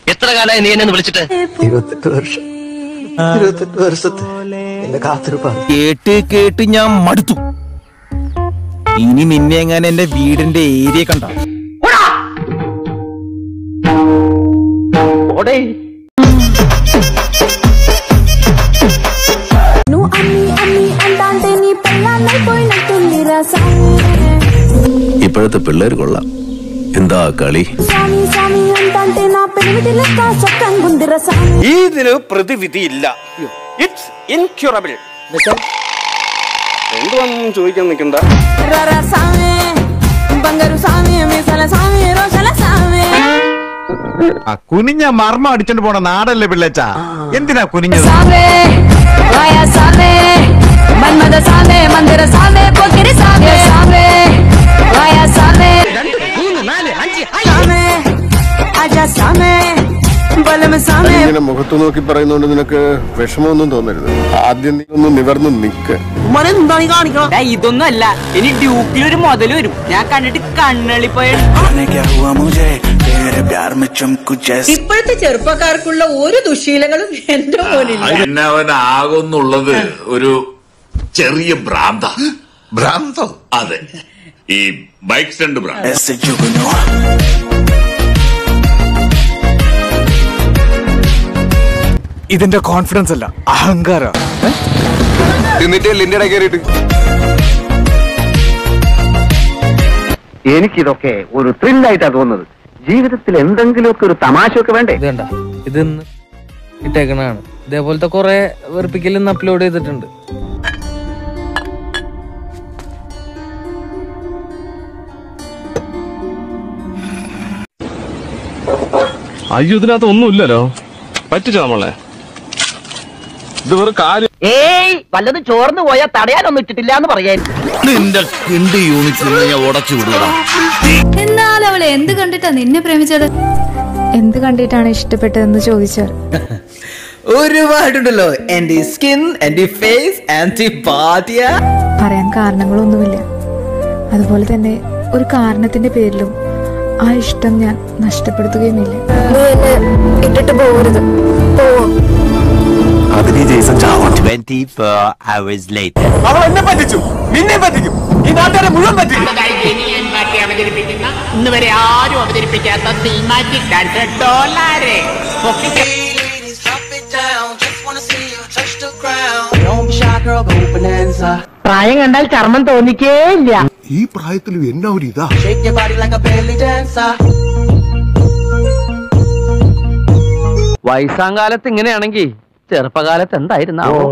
എത്ര കാലമായി നീ എന്നെ ഒന്ന് വിളിച്ചിട്ട് ഇരുപത്തെട്ട് വർഷം ഇരുപത്തെട്ട് വർഷത്തെ എന്റെ കാത്തിരിപ്പാണ് കേട്ട് കേട്ട് ഞാൻ മടുത്തു ഇനി നിന്നെ എങ്ങനെ എന്റെ വീടിന്റെ ഏരിയ കണ്ട నువ్వు అన్ని అన్ని అంటాంటే నీ పెళ్ళాన్నైపోయినట్టుంది స్వామి ഇപ്പോഴത്തെ പിള്ളേർ കൊള്ളാം എന്താ കളി స్వామి స్వామి అంటాంటే నా పెనిమిటి లెక్క చొక్కంగుందిర స్వామి ഇതിന് പ്രതിവിധിയില്ല ഇറ്റ്സ് ഇൻക്യൂറബിൾ എന്തുവാന്നും ചോദിക്കാൻ നിൽക്കണ്ട రర స్వామి బంగారు స్వామి మీసల స్వామి రోషల స్వామి കുനിഞ്ഞ മർമ്മം അടിച്ചോണ്ട് പോണ നാടല്ലേ പിള്ളേച്ചാ എന്തിനാ കുനിഞ്ഞത് స్వామి వాయ స్వామి మన్మద స్వామి మందిర స్వామి పొగిరి స్వామి స్వామి వాయ స్వామి స్వామి అజ స్వామి బలం స్వామి ഇങ്ങനെ മുഖത്ത് നോക്കി പറയുന്നോണ്ട് നിനക്ക് വിഷമമൊന്നും തോന്നരുത് ആദ്യം നീ ഒന്ന് നിവർന്ന് നിക്ക് ഇതൊന്നും അല്ല ഇനി ഡ്യൂക്കിലൊരു മുതൽ വരും ഞാൻ കണ്ടിട്ട് കണ്ണളിപ്പോയ ഇപ്പോഴത്തെ ചെറുപ്പക്കാർക്കുള്ള ഒരു ദുശീലങ്ങളും എന്റെ മോനില്ല എന്നവനാകുന്നുള്ളത് ഒരു ചെറിയ ഭ്രാന്ത ഭ്രാന്തോ അതെ ഈ ബൈക്ക് സ്റ്റണ്ട് ഭ്രാന്ത് ഇതിന്റെ കോൺഫിഡൻസ് അല്ല അഹങ്കാര എന്നിട്ട് ലിന്റെ കയറിയിട്ട് എനിക്കിതൊക്കെ ഒരു ത്രില്ലായിട്ടാ തോന്നുന്നത് ജീവിതത്തിൽ എന്തെങ്കിലുമൊക്കെ ഒരു തമാശയൊക്കെ വേണ്ടേ ഇതേണ്ട ഇത് ഇന്ന് ഇട്ടേക്കണാണ് ഇതേപോലത്തെ കുറെ വെറുപ്പിക്കൽ ഇന്ന് അപ്ലോഡ് ചെയ്തിട്ടുണ്ട് അയ്യോ ഇതിനകത്ത് ഒന്നുമില്ലല്ലോ പറ്റിച്ചോ നമ്മളെ ഇത് വെറും കാര്യം ഏയ് വല്ലതും ചോർന്നു പോയാൽ തടയാനൊന്നും ഇട്ടിട്ടില്ല എന്ന് പറയാൻ നിന്റെ കിണ്ടി യൂണിറ്റ് ഞാൻ ഉടച്ചു വിടുക എന്നാൽ അവൾ എന്ത് കണ്ടിട്ടാ നിന്നെ പ്രേമിച്ചത് എന്ത് കണ്ടിട്ടാണ് ഇഷ്ടപ്പെട്ടതെന്ന് ചോദിച്ചാൽ ഒരുപാടുണ്ടല്ലോ എന്റെ സ്കിൻ എന്റെ ഫേസ് ആന്റി ബാധ്യ പറയാൻ കാരണങ്ങളൊന്നുമില്ല അതുപോലെ തന്നെ ഒരു കാരണത്തിന്റെ പേരിലും ആ ഇഷ്ടം ഞാൻ നഷ്ടപ്പെടുത്തുകയുമില്ല ഇട്ടിട്ട് പോകരുത് പോവും അതിന് ജയ്സൺ ചാവണം അവൾ എന്നെ പറ്റിച്ചു നിന്നെ പറ്റിക്കും ഈ നാട്ടുകാരെ മുഴുവൻ പറ്റിക്കും ഇന്ന് വരെ ആരും അവതരിപ്പിക്കാത്ത തീമാറ്റിക് ഡാൻസ് ഡോലാരെ പ്രായം കണ്ടാൽ ചർമ്മം തോന്നിക്കേ ഇല്ല ഈ പ്രായത്തിലും എന്നാ ഒരു ഇതാ വയസ്സാം കാലത്ത് ഇങ്ങനെയാണെങ്കിൽ ചെറുപ്പകാലത്ത് എന്തായിരുന്നാവോ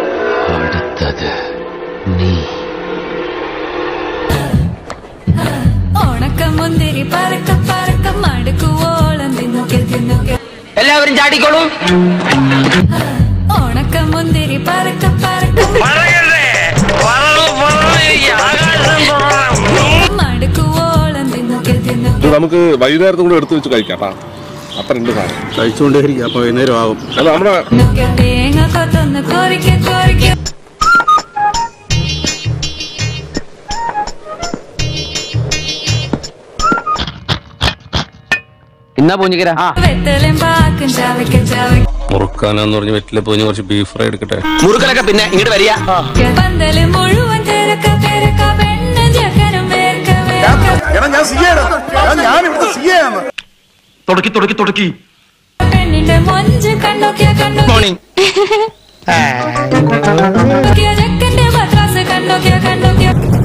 ഉണക്കമുന്തിരി പറക്ക പറക്ക മടുക്കുവോളം തിന്നുക്കെ തിന്നുക്കെ എല്ലാവരും ചാടിക്കോളൂ ഉണക്കമുന്തിരി പറക്ക പറക്ക മടുക്കുവോളം തിന്നുക്കെ തിന്നുക്കെ ഇത് നമുക്ക് വൈകുന്നേരത്തും കൂടെ എടുത്തു വെച്ച് കഴിക്കാം ട്ടാ. അത്ര ഉണ്ട് സാധനം കഴിച്ചുകൊണ്ടേയിരിക്കും അപ്പൊ വൈകുന്നേരം ആകും അത് നമ്മുടെ തിന്നുക്കെ തേങ്ങ കൊത്തൊന്ന് കോരിക്കെ കോരിക്കെ ഇന്നാ പൂഞ്ഞിക്കര വെത്തലും പാക്കും ചവയ്ക്ക ചവയ്ക്ക മുറുക്കാനെന്ന് പറഞ്ഞ് വെറ്റിലെ പോയി കുറച്ച് ബീഫ് ഫ്രൈ എടുക്കട്ടെ മുറുക്കലൊക്കെ പിന്നെ ഇങ്ങോട്ട് വരിക പന്തല് മുഴുവൻ തിരക്ക തിരക്ക പെണ്ണ് ചെക്കനും വേർക്ക വേർക്ക തുടക്കി തുടക്കി തുടക്കി പെണ്ണിന്റെ മൊഞ്ച് കണ്ടോക്കിയ കണ്ടോക്കിയ ചെക്കന്റെ പത്രാസ് കണ്ടോക്കിയ കണ്ടോക്കിയ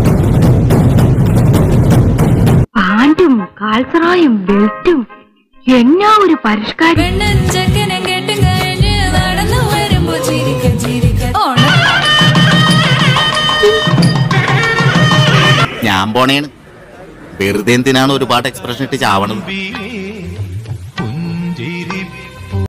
പാൻറ്റും കാൽസറായും ബെൽറ്റും എന്നാ ഒരു പരിഷ്കാരം പെണ്ണും ചെക്കനും കെട്ടും കഴിഞ്ഞ് നടന്നു വരുമ്പോ ചിരിക്ക ചിരിക്ക ഓണം ഞാൻ പോണേണ് വെറുതെ എന്തിനാണ് ഒരുപാട് എക്സ്പ്രഷൻ ഇട്ട് ചാവണത്